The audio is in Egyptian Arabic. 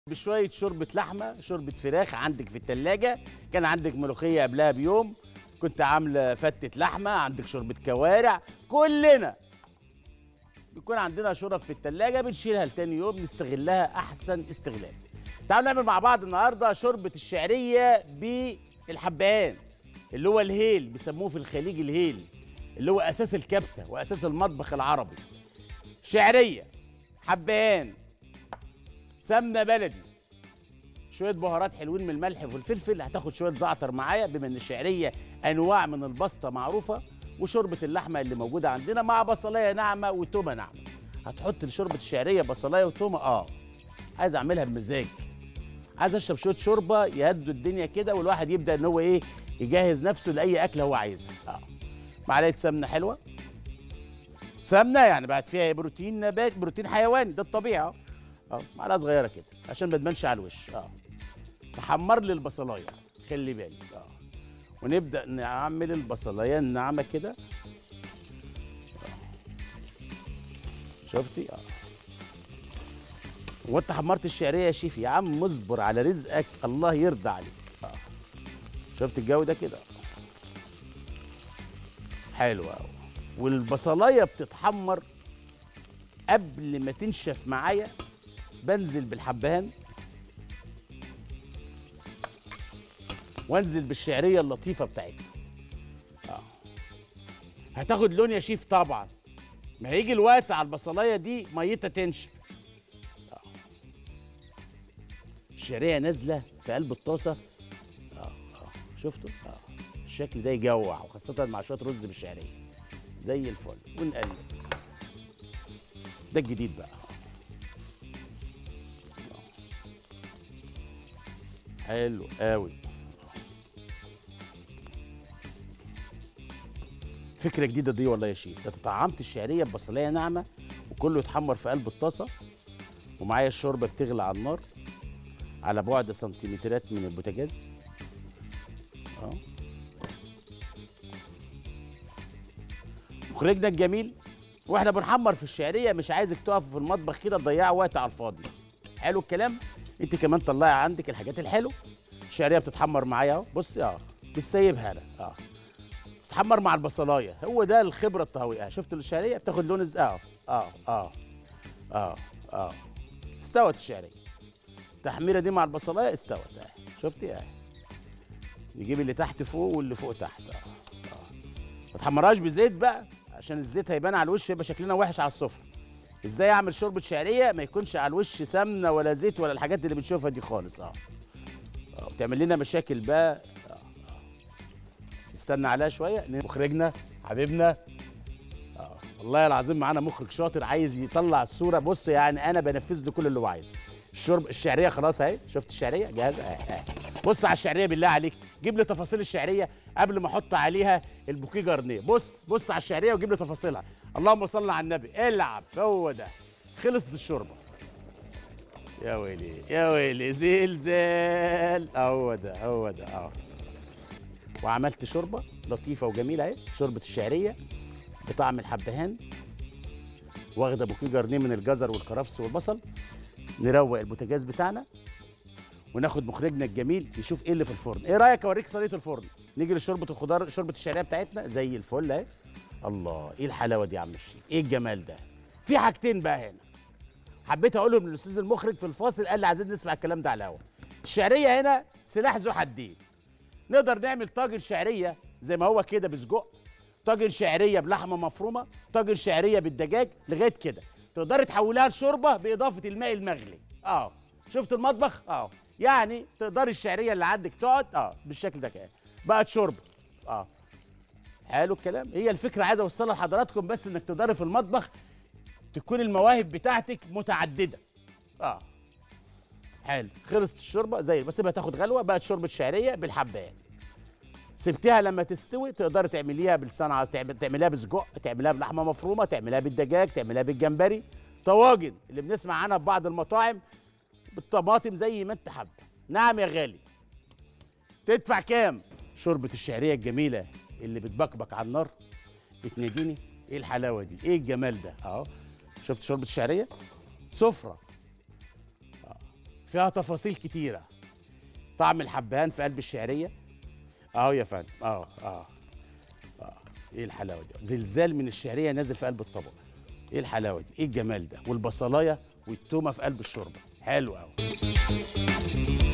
بشويه شوربه لحمه شوربه فراخ عندك في التلاجة كان عندك ملوخيه قبلها بيوم كنت عامله فتة لحمه عندك شوربه كوارع كلنا بيكون عندنا شرب في التلاجة بنشيلها لتاني يوم نستغلها احسن استغلال تعالوا نعمل مع بعض النهارده شوربه الشعريه بالحبهان اللي هو الهيل بيسموه في الخليج الهيل اللي هو اساس الكبسه واساس المطبخ العربي شعريه حبهان سمنه بلدي شويه بهارات حلوين من الملح والفلفل هتاخد شويه زعتر معايا بما ان الشعريه انواع من البسطه معروفه وشوربه اللحمه اللي موجوده عندنا مع بصلايه ناعمه وتومه ناعمه هتحط لشوربه الشعريه بصلايه وتومه اه عايز اعملها بمزاج عايز اشرب شويه شوربه يهدوا الدنيا كده والواحد يبدا ان هو ايه يجهز نفسه لاي اكله هو عايزها اه معلقه سمنه حلوه سمنه يعني بعد فيها إيه؟ بروتين نبات بروتين حيواني ده الطبيعي اه اه معلقه صغيره كده عشان ما تبانش على الوش اه تحمر لي البصلايه خلي بالك اه ونبدا نعمل البصلايه الناعمه كده آه. شفتي اه وانت حمرت الشعريه يا شيفي يا عم اصبر على رزقك الله يرضى عليك اه شفت الجو ده كده حلو قوي والبصلايه بتتحمر قبل ما تنشف معايا بنزل بالحبهان وانزل بالشعريه اللطيفه بتاعتها اه هتاخد لون يا شيف طبعا ما هيجي الوقت على البصلايه دي ميتها تنشف آه. الشعريه نازله في قلب الطاسه اه اه شفتوا اه الشكل ده يجوع وخاصه مع شويه رز بالشعريه زي الفل ونقلب ده الجديد بقى حلو قوي فكره جديده دي والله يا شيف ده طعمت الشعريه ببصلايه ناعمه وكله يتحمر في قلب الطاسه ومعايا الشوربه بتغلي على النار على بعد سنتيمترات من البوتاجاز اه مخرجنا الجميل واحنا بنحمر في الشعريه مش عايزك تقف في المطبخ كده تضيع وقت على الفاضي حلو الكلام انت كمان طلعي عندك الحاجات الحلوه الشعريه بتتحمر معايا اهو بصي اه مش سايبها انا اه تتحمر مع البصلايه هو ده الخبره الطهويه شفت الشعريه بتاخد لون الز- اه اه اه اه اه استوت الشعريه التحميره دي مع البصلايه استوت اه شفتي اه نجيب اللي تحت فوق واللي فوق تحت اه اه ما تحمرهاش بزيت بقى عشان الزيت هيبان على الوش يبقى شكلنا وحش على السفره ازاي اعمل شوربه شعريه ما يكونش على الوش سمنه ولا زيت ولا الحاجات اللي بنشوفها دي خالص اه اه وتعمل لنا مشاكل بقى آه. آه. نستنى عليها شويه مخرجنا حبيبنا اه والله العظيم معانا مخرج شاطر عايز يطلع الصوره بص يعني انا بنفذ له كل اللي هو عايزه الشرب الشعريه خلاص اهي شفت الشعريه جاهزه اهي اهي بص على الشعريه بالله عليك جيب لي تفاصيل الشعريه قبل ما احط عليها البوكيه جارنيه بص بص على الشعريه وجيب لي تفاصيلها اللهم صل على النبي العب هو ده خلصت الشوربه يا ويلي يا ويلي زلزال هو ده هو ده اه وعملت شوربه لطيفه وجميله اهي شوربه الشعريه بطعم الحبهان واخده بوكيه جارنيه من الجزر والكرفس والبصل نروق البوتاجاز بتاعنا وناخد مخرجنا الجميل يشوف ايه اللي في الفرن ايه رايك اوريك صينيه الفرن نيجي لشوربه الخضار شوربه الشعريه بتاعتنا زي الفل اهي الله ايه الحلاوه دي يا عم الشيف ايه الجمال ده في حاجتين بقى هنا حبيت اقول من الاستاذ المخرج في الفاصل قال لي عايزين نسمع الكلام ده على الهوا الشعريه هنا سلاح ذو حدين نقدر نعمل طاجن شعريه زي ما هو كده بسجق طاجن شعريه بلحمه مفرومه طاجن شعريه بالدجاج لغايه كده تقدري تحولها لشوربه باضافه الماء المغلي اه شفت المطبخ اه يعني تقدري الشعريه اللي عندك تقعد اه بالشكل ده كده بقت شوربه اه حلو الكلام هي الفكره عايز اوصلها لحضراتكم بس انك تقدري في المطبخ تكون المواهب بتاعتك متعدده اه حلو خلصت الشوربه زي بسيبها تاخد غلوه بقت شوربه شعريه بالحبان سبتها لما تستوي تقدري تعمليها بالصنعه تعمل- تعمليها بسجق تعمليها بلحمه مفرومه تعمليها بالدجاج تعمليها بالجمبري طواجن اللي بنسمع عنها في بعض المطاعم بالطماطم زي ما انت حابه نعم يا غالي تدفع كام شوربه الشعريه الجميله اللي بتبكبك على النار بتناديني ايه الحلاوه دي ايه الجمال ده اهو شفت شوربه الشعريه سفره آه. فيها تفاصيل كتيره طعم الحبهان في قلب الشعريه اهو يا فندم اه اه اه ايه الحلاوه دي زلزال من الشعريه نازل في قلب الطبق ايه الحلاوه دي ايه الجمال ده والبصلايه والتومه في قلب الشوربه حلو قوي